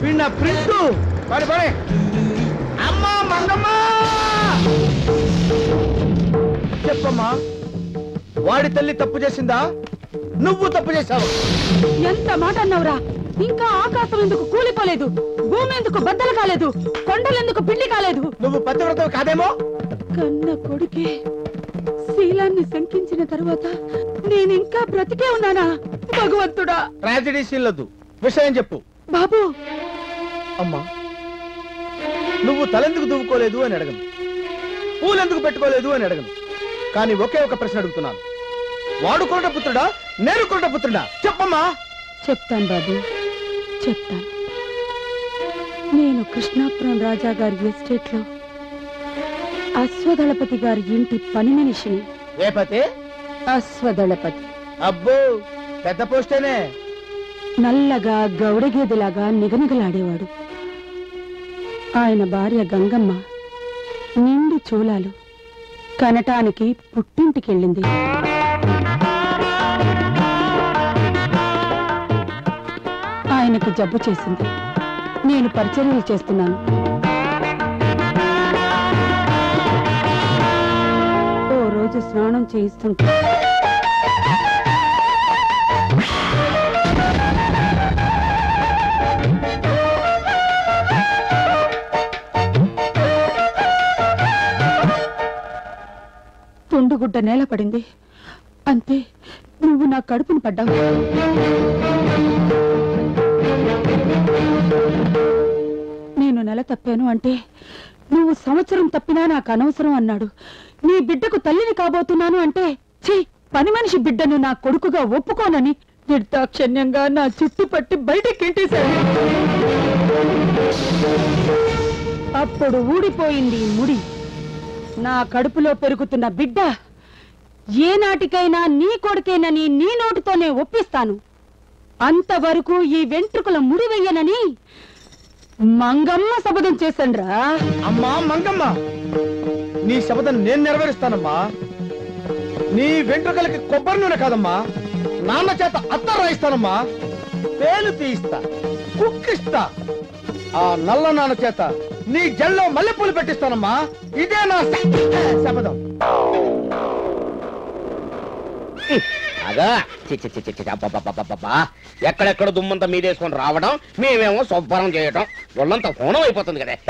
వీణ print పడి పడి అమ్మా మంగమ్మ చెప్పమ్మా వాడి తల్లి తప్పు చేసిందా నువ్వు తప్పు చేశావు ఎంత మాట అన్నావురా ఇంకా ఆకాశం ఎందుకు కూలిపోలేదు భూమి ఎందుకు బద్దలు కాలేదు కొండలెందుకు పిండి కాలేదు నువ్వు పతివ్రతం కాదేమో కన్న కొడుకే శీలాన్ని శంకించిన తరువాత నేనింకా బ్రతికే ఉన్నానా భగవంతుడా ట్రాజడీ సీన్లొద్దు విషయం చెప్పు బాబు అమ్మా నువ్వు తలెందుకు దువ్వుకోలేదు అని అడగను పూలెందుకు పెట్టుకోలేదు అని అడగను కానీ ఒకే ఒక ప్రశ్న అడుగుతున్నాను వాడు కొరట పుత్రుడా నేను కొరట పుత్రుడా చెప్పమ్మా చెప్తాను బాబు చెప్తాను నేను కృష్ణాపురం రాజా గారి ఎస్టేట్ లో అశ్వదళపతి గారి ఇంటి పని మనిషిని ఏ పతి అశ్వదళపతి అబ్బో పెద్ద పోస్టేనే నల్లగా గౌడగేదెలాగా నిగనిగలాడేవాడు ఆయన భార్య గంగమ్మ నిండు చూలాలు కనటానికి పుట్టింటికెళ్ళింది ఆయనకు జబ్బు చేసింది నేను పరిచర్యలు చేస్తున్నాను ఓ రోజు స్నానం చేయిస్తుంటే తుండుగుడ్డ నేల పడింది అంతే నువ్వు నా కడుపును పడ్డావు నేను నెల తప్పాను అంటే నువ్వు సంవత్సరం తప్పినా నాకు అనవసరం అన్నాడు నీ బిడ్డకు తల్లిని కాబోతున్నాను అంటే ఛీ పని మనిషి బిడ్డను నా కొడుకుగా ఒప్పుకోనని నిర్దాక్షణ్యంగా నా చుట్టు పట్టి బయటికి కెంటేశాడు అప్పుడు ఊడిపోయింది ఈ ముడి నా కడుపులో పెరుగుతున్న బిడ్డ ఏనాటికైనా నీ కొడుకేనని నీ నోటితోనే ఒప్పిస్తాను అంతవరకు ఈ వెంట్రుకల ముడి వెయ్యనని మంగమ్మ శపథం చేశాన్రా అమ్మా మంగమ్మ నీ శపథం నేను నెరవేరుస్తానమ్మా నీ వెంట్రుకలకి కొబ్బరి నూనె కాదమ్మా నాన్న చేత అత్త రాయిస్తానమ్మా పేలు తీయిస్తా కుక్కిస్తా ఆ నల్ల నాన్న చేత నీ జల్లో మల్లెపూలు పెట్టిస్తానమ్మా ఇదే నా శ- శపథం అదా చి చి చి చి చి అబ్బబ్బబ్బబ్బబ్బా. ఎక్కడెక్కడ దుమ్మంతా మీదేసుకొని రావడం మేమేమో శుభ్రం చేయటం ఒళ్ళంతా హోనం అయిపోతుంది కదా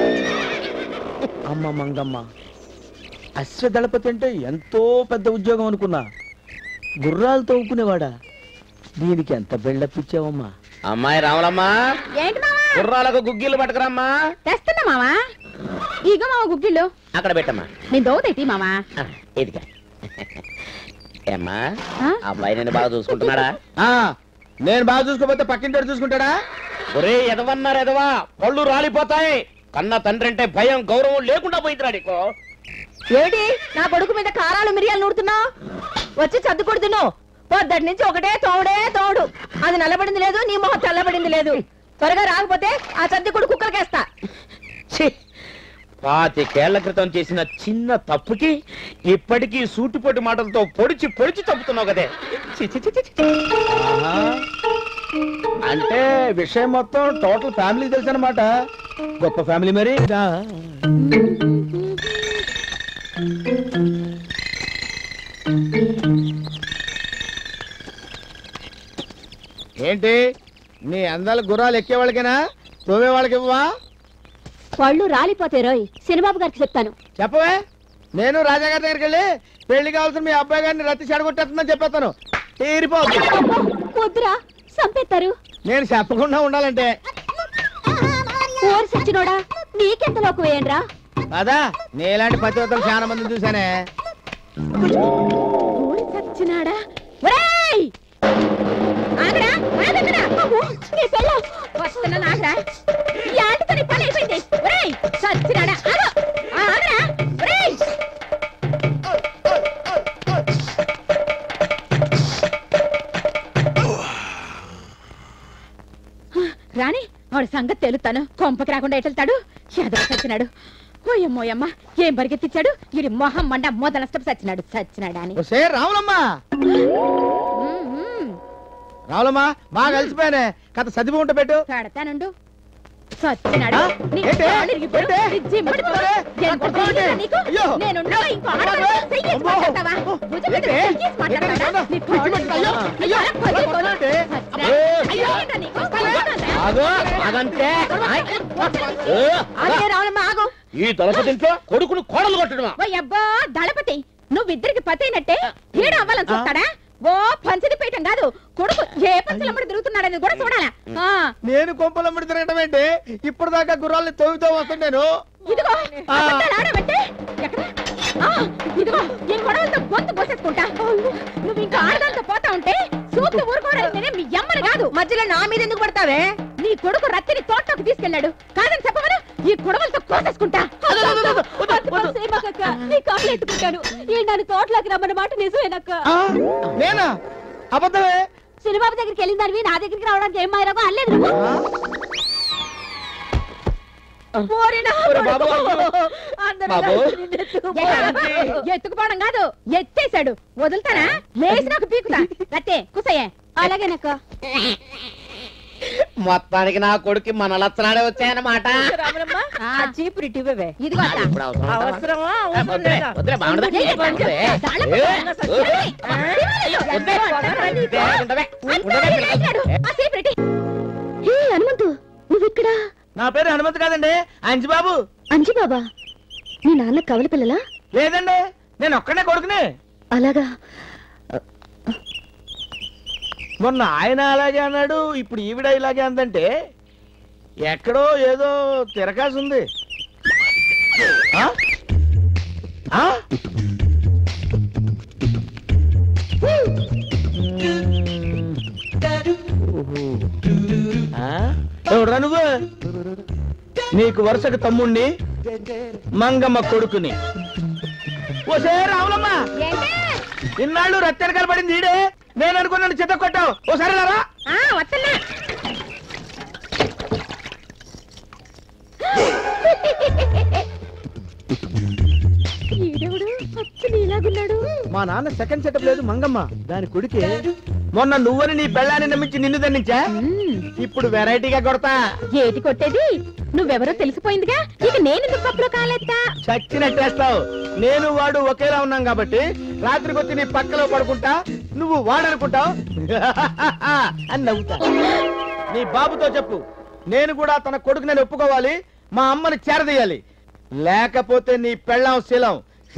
అమ్మ మంగమ్మ అశ్వదళపతి అంటే ఎంతో పెద్ద ఉద్యోగం అనుకున్నా గుర్రాలు తవ్వుకునేవాడా దీనికి ఎంత బిల్డప్ ఇచ్చావమ్మా అమ్మాయి రావులమ్మా ఏంటి మావా కుర్రాలకు గుగ్గిలు పట్టుకురమ్మా తెస్తున్నా మావా ఇక మావ గుగ్గిళ్ళు అక్కడ పెట్టమ్మా నేను దోతైతి మావా ఆ, ఇదిగా ఏమ్మా ఆ? అబ్బాయి నేను బాగా చూసుకుంటున్నాడా ఆ, నేను బాగా చూసుకోపోతే పక్కింటి చూసుకుంటాడా ఒరే ఎదవన్నారు ఎదవా పళ్ళు రాలిపోతాయి కన్న తండ్రి అంటే భయం గౌరవం లేకుండా పోయిందిరా నీకు ఏటి నా కొడుకు మీద కారాలు మిరియాలు నూడుతున్నావు వచ్చి చదువుకుడు తిను పొద్దటి నుంచి ఒకటే తోడే తోడు అది నల్లబడింది లేదు నీ మొహం తెల్లబడింది లేదు త్వరగా రాకపోతే ఆ చద్దుకుడు కుక్కలకేస్తా ఛీ! పాతికేళ్ల క్రితం చేసిన చిన్న తప్పుకి ఇప్పటికీ సూటిపోటి మాటలతో పొడిచి పొడిచి తప్పుతున్నావు కదే ఛీ, ఛీ, ఛీ, ఛీ, ఛీ. ఆహా. అంటే విషయం మొత్తం టోటల్ ఫ్యామిలీ తెలుసు అనమాట గొప్ప ఫ్యామిలీ మరి ఆ. ఏంటి నీ అందాల గుర్రాలు ఎక్కే వాళ్ళకేనా తోమే వాళ్ళకి ఇవ్వవా పళ్ళు రాలిపోతే రోయ్ శనిబాబు గారికి చెప్తాను చెప్పవే నేను రాజాగారి దగ్గరికి వెళ్ళి పెళ్లి కావాల్సిన మీ అబ్బాయి గారిని రత్తి చెడగొట్టేస్తుందని చెప్పేస్తాను తీరిపోద్దు వద్దురా చంపేస్తారు నేను చెప్పకుండా ఉండాలంటే ఓరి సచ్చినోడా నీకెంతలోకి వేయండిరా కదా నీలాంటి పతివ్రతలు చాలా మంది చూసానే ఓరి సచ్చినాడా ఒరేయ్ ఆగరా ఆగరా నీ పెళ్ళం వస్తున్నా ఆగరా ఈ ఆటతో నీ పని అయిపోయింది ఒరేయ్ సచ్చినాడా ఆగు ఆ, ఆగరా ఒరేయ్ రాణి వాడి సంగతి తెలుస్తాను కొంపకి రాకుండా ఎటెళ్తాడు ఎదవ సచ్చినాడు ఓయమ్మోయమ్మ ఏం పరిగెత్తిచ్చాడు ఇది మొహం మండ మొదల నష్టం సచ్చినాడు సచ్చినాడా అని ఒసే రావులమ్మా మ్మ్, మ్మ్. రావులమ్మా బాగా కలిసిపోయానే కథ చదివి ఉంటే పెట్టు పెడతానుండు సచ్చినాడు. ఆ? నీ ఏంటి? కాళ్ళు ఇరిగిపోయి, ఏంటి? నీ జిమ్మడి పట్టుకోరే. ఎంత పట్టుకోరే. ధైర్యం నీకు? అయ్యో. నేనుండగా ఇంకో ఆడవాళ్ళ అమ్మో. చెయ్యేసి అమ్మో. మాట్లాడతావా? భుజం మీద ఏంటి? చెయ్యేసి మాట్లాడతావా? నీ కాళ్ళు పిచ్చి అయ్యో. నీ కాళ్ళ పది కొలు. ఏంటి? సచ్చినాడు. అయ్యో, ఏంటో నీకు? ఆగు అదంతే ఏ, ఆగే రావులమ్మ, ఆగు. ఈ దళపతింట్లో కొడుకును కోడలు కొట్టడమా ఓ అబ్బా దళపతి నువ్విద్దరికి పతి అయినట్టే హీడో అవ్వాలని చూస్తాడా ఓ పంచది పీఠం కాదు కొడుకు ఏ పంచలమ్మడి తిరుగుతున్నాడని కూడా చూడాలా ఆ, నేను కొంపలమ్మడి తిరగటం ఏంటి ఇప్పుడు దాకా గుర్రాల్ని తవ్వుతూ వస్తుంటాను ఇదిగో అబద్ధాలు ఆడమంటే ఎక్కడ ఆ, ఇదిగో ఈ గొడవలతో గొంతు కోసేసుకుంటా నువ్వు ఇంకా ఆడదాంతో పోతా ఉంటే చూస్తూ ఊరుకోవడానికి నేనే మీ అమ్మని కాదు మధ్యలో నా మీద ఎందుకు పడతావే నీ కొడుకు రత్తిని తోటలోకి తీసుకెళ్ళాడు కాదని చెప్పమను ఈ గొడవలతో కోసేసుకుంటా నీ కాళ్ళు ఎత్తుకుంటాను ఈ నన్ను తోటలోకి రమ్మన్న మాట నిజమేనక్క ఆ, నేనా అబద్ధమే సినిమా దగ్గరికి వెళ్ళిన దానివి నా దగ్గరికి రావడానికి ఏం మాయరాగో అనలేదు నువ్వు ఆ? ఓరి నా ఓరి బాబు. కొడుకు. అందరూ బాబు. కలిసి నిన్ను ఎత్తుకుపోయారు. ఎత్తుకుపోవడం కాదు ఎత్తేశాడు వదులుతానా లేచి నాకు పీకుతా రత్తే కుసయ్యే అలాగేనక్క మొత్తానికి నా కొడుకు మన లచ్చనాడే వచ్చాయన్నమాట ఆ చీపురు ఇటు ఇవ్వవే ఇదిగో అత్త. ఇప్పుడు అవసరం ఉందా? అవసరమా ఏ, వద్దులే, వద్దులే, బాగుండదు. ఏ, బాగుండదు. ఏ, దాళ్ళ ఏ, పక్కన ఏ, ఏ, వద్దే, వద్దే, ఉండవే, ఉండవే, లేచినాడు. ఆ చీపురు ఇటు. హే హనుమంతు నువ్విక్కడ నా పేరు హనుమంత్ కాదండి అంజిబాబు అంజి బాబా నీ నాన్న కవల పిల్లలా లేదండి నేను ఒక్కడే కొడుకుని అలాగా మొన్న ఆయన అలాగే అన్నాడు ఇప్పుడు ఈవిడ ఇలాగే అందంటే ఎక్కడో ఏదో తిరకాసు ఉంది ఆ? ఆ? ఓహో. ఆ? ఎవడ్రా నువ్వు నీకు వరుసకు తమ్ముణ్ణి మంగమ్మ కొడుకుని ఓసే రావులమ్మ ఇన్నాళ్ళు రత్తెనకాల పడింది ఈడే నేను అనుకున్నాను చిత్త కొట్టావు ఓసారి రారా ఆ వస్తున్నా ఈడెవడు అచ్చు నీలాగున్నాడు మా నాన్న సెకండ్ సెటప్ లేదు మంగమ్మ దాని కొడుకే మొన్న నువ్వని నీ పెళ్ళాన్ని నమ్మించి నిన్ను దండించా ఇప్పుడు వెరైటీగా కొడతా ఏటి కొట్టేది నువ్వెవరో తెలిసిపోయిందిగా ఇక నేనెందుకు కప్పులో కాలేస్తా చచ్చినట్టేస్తావు నేను వాడు ఒకేలా ఉన్నాం కాబట్టి రాత్రికి వచ్చి నీ పక్కలో పడుకుంటా నువ్వు వాడనుకుంటావు అని నవ్వుతా నీ బాబుతో చెప్పు నేను కూడా తన కొడుకు నేను ఒప్పుకోవాలి మా అమ్మని చేరదీయాలి లేకపోతే నీ పెళ్ళాం శీలం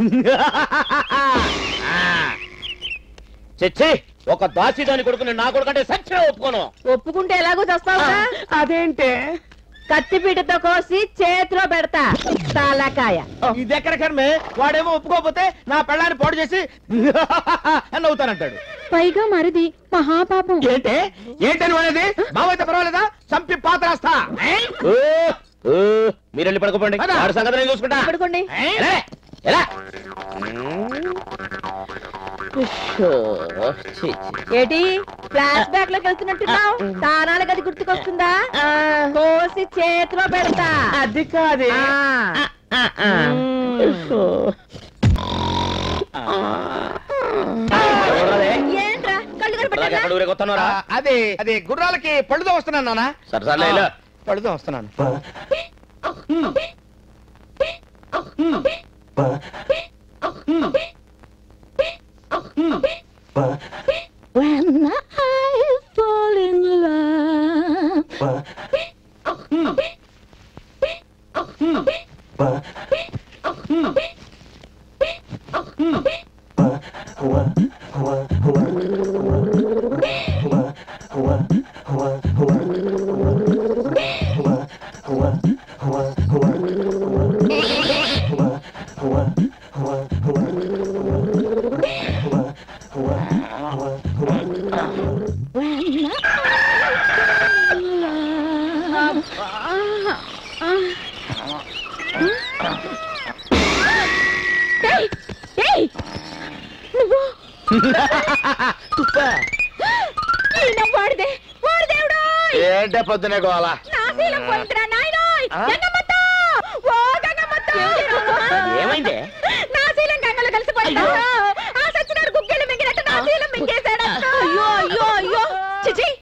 చచ్చి ఒక దాసి దాని కొడుకుని నా కొడుకంటే సత్యం ఒప్పుకోను ఒప్పుకుంటే ఎలాగో చస్తావుగా అదేంటే కత్తిపీటతో కోసి చేతిలో పెడతా తాలకాయ ఇది ఎక్కడ కర్మే వాడేమో ఒప్పుకోకపోతే నా పెళ్ళాన్ని పాడు చేసి అని నవ్వుతానంటాడు పైగా మరిది మహాపాపం ఏంటే ఏంటని అనేది బావైతే పర్వాలేదా చంపి పాత్రేస్తా ఓ, ఓ, మీరు వెళ్ళి పడుకోండి పద. వాడి సంగతి నేను చూసుకుంటా పడుకోండి ఎలా? ఎలా? ఉష్షో, ఛీ, ఛీ. ఏటి ఫ్లాష్ బ్యాక్ లోకి వెళ్తున్నట్టున్నావు తానాల గది గుర్తుకొస్తుందా కోసి చేతిలో పెడతా అది కాదే ఆ. ఆ, ఆ. ఉష్షో. ఎవరదే? ఏంట్రా కళ్ళు అలాగే కనపడ్డా ఎక్కడ ఊరేగొస్తున్నారా అదే అదే గుర్రాలకి పళ్ళుతో వస్తున్నాను నాన్న సరే సర్లే వెళ్ళు. పళ్ళుతో వస్తున్నాను When I fall in love ఏయ్! ఏయ్! నువ్వు ఈయన వాడిదే వాడిదేవుడో ఏంటే పొద్దునే గోలా నా శీలం పోయిందిరా నాయనోయ్ ఆ? గంగమ్మత్త ఓ గంగమ్మత్త ఏమైంది నా శీలం గంగలో కలిసిపోయిందా